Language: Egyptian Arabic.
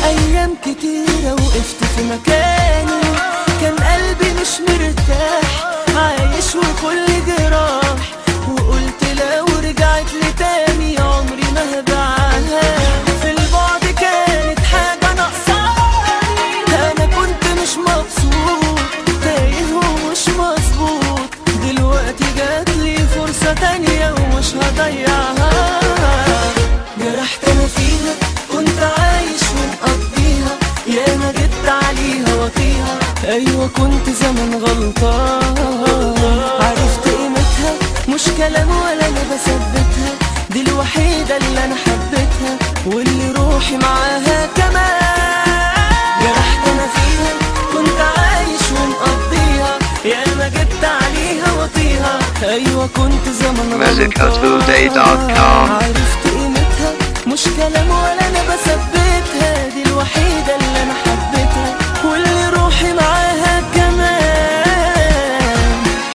أيام كتيرة وقفت في مكاني كان قلبي مش مرتاح عايش وكل جراح وقلت لو رجعت لي تاني عمري ما هبيعها في البعد كانت حاجة ناقصاني أنا كنت مش مبسوط تايه ومش مظبوط دلوقتي جات لي فرصة تانية ومش هضيعها جرحت أنا فيها كنت عايش ومقضيها يا ما جبت عليها وطيها أيوة كنت زمان غلطان عرفت قيمتها مش كلام ولا أنا بثبتها دي الوحيدة اللي أنا حبيتها واللي روحي معاها كمان جرحت أنا فيها كنت عايش ومقضيها يا ما جبت عليها وطيها أيوة كنت زمان MusicAtVoday.com. غلطان عرفت قيمتها مش كلام ولا أنا بثبتها